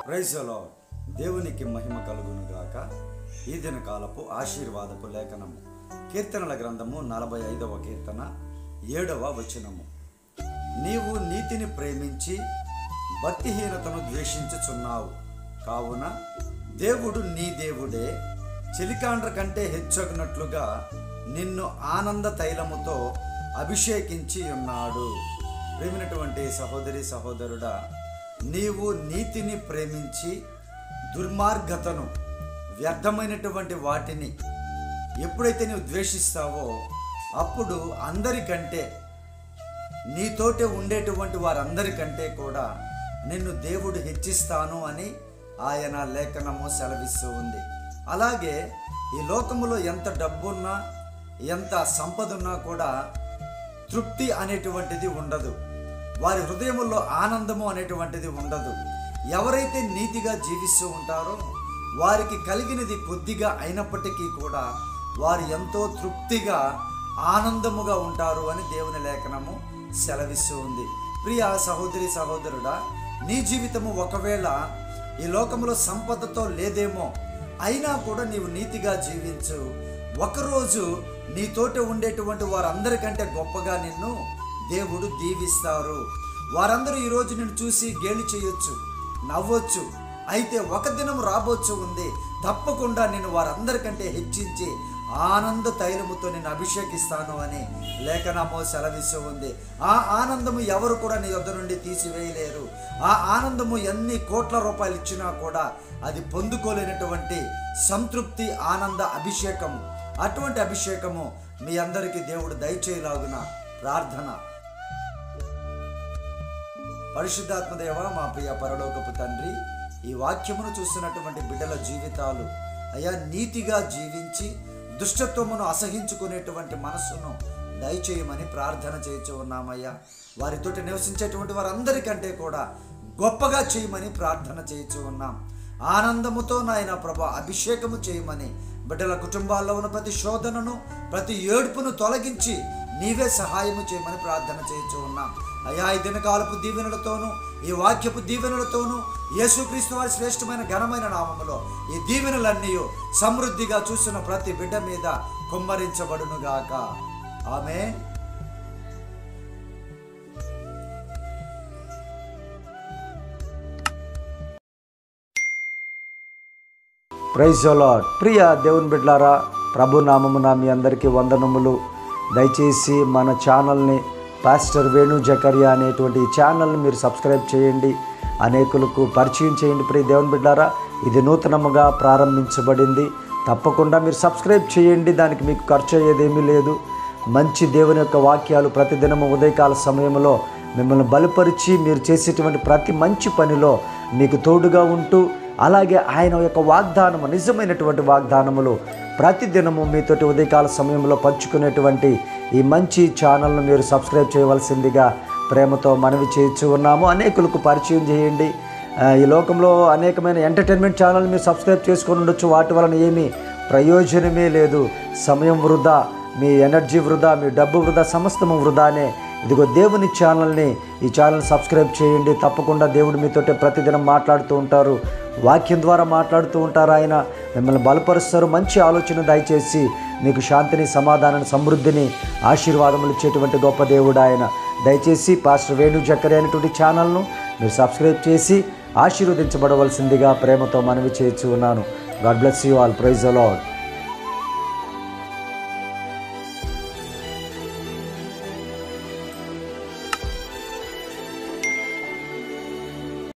ప్రైజలో దేవునికి మహిమ కలుగును గాక ఈ దిన కాలపు ఆశీర్వాదపు లేఖనము కీర్తనల గ్రంథము నలభై ఐదవ కీర్తన ఏడవ వచనము నీవు నీతిని ప్రేమించి భక్తిహీనతను ద్వేషించుచున్నావు కావున దేవుడు నీ దేవుడే చెలికాండ్ర కంటే హెచ్చగినట్లుగా నిన్ను ఆనంద తైలముతో అభిషేకించి ఉన్నాడు ప్రేమినటువంటి సహోదరి సహోదరుడా నీవు నీతిని ప్రేమించి దుర్మార్గతను వ్యర్థమైనటువంటి వాటిని ఎప్పుడైతే నీవు ద్వేషిస్తావో అప్పుడు అందరికంటే నీతోటే ఉండేటువంటి వారందరికంటే కూడా నిన్ను దేవుడు హెచ్చిస్తాను అని ఆయన లేఖనము సెలవిస్తూ ఉంది అలాగే ఈ లోకములో ఎంత డబ్బున్నా ఎంత సంపద ఉన్నా కూడా తృప్తి అనేటువంటిది ఉండదు వారి హృదయములో ఆనందము అనేటువంటిది ఉండదు ఎవరైతే నీతిగా జీవిస్తూ ఉంటారో వారికి కలిగినది కొద్దిగా అయినప్పటికీ కూడా వారు ఎంతో తృప్తిగా ఆనందముగా ఉంటారు అని దేవుని లేఖనము సెలవిస్తూ ఉంది ప్రియ సహోదరి సహోదరుడా నీ జీవితము ఒకవేళ ఈ లోకంలో సంపదతో లేదేమో అయినా కూడా నీవు నీతిగా జీవించు ఒకరోజు నీతోటి ఉండేటువంటి వారందరికంటే గొప్పగా నిన్ను దేవుడు దీవిస్తారు వారందరూ ఈరోజు నిన్ను చూసి గేలి చేయొచ్చు నవ్వొచ్చు అయితే ఒక దినం రాబోచ్చు ఉంది తప్పకుండా నేను వారందరికంటే హెచ్చించి ఆనంద తైలముతో నేను అభిషేకిస్తాను అని లేఖనమో సెలవిస్తూ ఉంది ఆ ఆనందము ఎవరు కూడా నీ యొద్ద నుండి తీసివేయలేరు ఆ ఆనందము ఎన్ని కోట్ల రూపాయలు ఇచ్చినా కూడా అది పొందుకోలేనటువంటి సంతృప్తి ఆనంద అభిషేకము అటువంటి అభిషేకము మీ అందరికీ దేవుడు దయచేయలాగున ప్రార్థన పరిశుద్ధాత్మదేవ మా ప్రియ పరలోకపు తండ్రి ఈ వాక్యమును చూస్తున్నటువంటి బిడ్డల జీవితాలు అయా నీతిగా జీవించి దుష్టత్వమును అసహించుకునేటువంటి మనస్సును దయచేయమని ప్రార్థన చేయించు ఉన్నామయ్యా వారితోటి నివసించేటువంటి వారందరికంటే కూడా గొప్పగా చేయమని ప్రార్థన చేయించు ఉన్నాం ఆనందముతో నాయన ప్రభా అభిషేకము చేయమని బిడ్డల కుటుంబాల్లో ఉన్న ప్రతి శోధనను ప్రతి ఏడుపును తొలగించి నీవే సహాయము చేయమని ప్రార్థన చేయించు ఉన్నాం అయా ఈ దినకాలపు దీవెనలతోనూ ఈ వాక్యపు దీవెనలతోనూ యేసుక్రీస్తు వారి శ్రేష్టమైన ఘనమైన నామములో ఈ దీవెనలన్నీ సమృద్ధిగా చూసిన ప్రతి బిడ్డ మీద కుమ్మరించబడునుగాక ఆమె ప్రైజ్ లాడ్ ప్రియ దేవుని బిడ్లారా ప్రభు నామమున మీ అందరికీ వందనములు దయచేసి మన ఛానల్ని పాస్టర్ వేణు జకరియా అనేటువంటి ఈ ఛానల్ని మీరు సబ్స్క్రైబ్ చేయండి అనేకులకు పరిచయం చేయండి ప్రియ దేవుని బిడ్డారా ఇది నూతనముగా ప్రారంభించబడింది తప్పకుండా మీరు సబ్స్క్రైబ్ చేయండి దానికి మీకు ఖర్చు అయ్యేదేమీ లేదు మంచి దేవుని యొక్క వాక్యాలు ప్రతిదినము ఉదయకాల సమయంలో మిమ్మల్ని బలపరిచి మీరు చేసేటువంటి ప్రతి మంచి పనిలో మీకు తోడుగా ఉంటూ అలాగే ఆయన యొక్క వాగ్దానము నిజమైనటువంటి వాగ్దానములు ప్రతిదినము మీతోటి ఉదయకాల సమయంలో పంచుకునేటువంటి ఈ మంచి ఛానల్ను మీరు సబ్స్క్రైబ్ చేయవలసిందిగా ప్రేమతో మనవి చేయించు ఉన్నాము అనేకులకు పరిచయం చేయండి ఆ, ఈ లోకంలో అనేకమైన ఎంటర్టైన్మెంట్ ఛానల్ మీరు సబ్స్క్రైబ్ చేసుకొని ఉండొచ్చు వాటి వలన ఏమీ ప్రయోజనమే లేదు సమయం వృధా మీ ఎనర్జీ వృధా మీ డబ్బు వృధా సమస్తము వృధానే ఇదిగో దేవుని ఛానల్ని ఈ ఛానల్ సబ్స్క్రైబ్ చేయండి తప్పకుండా దేవుడు మీతోటే ప్రతిదినం మాట్లాడుతూ ఉంటారు వాక్యం ద్వారా మాట్లాడుతూ ఉంటారు ఆయన మిమ్మల్ని బలపరుస్తారు మంచి ఆలోచన దయచేసి మీకు శాంతిని సమాధానాన్ని సమృద్ధిని ఆశీర్వాదములు ఇచ్చేటువంటి గొప్ప దేవుడు ఆయన దయచేసి పాస్టర్ వేణు చక్కరి అనేటువంటి ఛానల్ను మీరు సబ్స్క్రైబ్ చేసి ఆశీర్వదించబడవలసిందిగా ప్రేమతో మనవి చేయించు ఉన్నాను God bless you all praise అలాడ్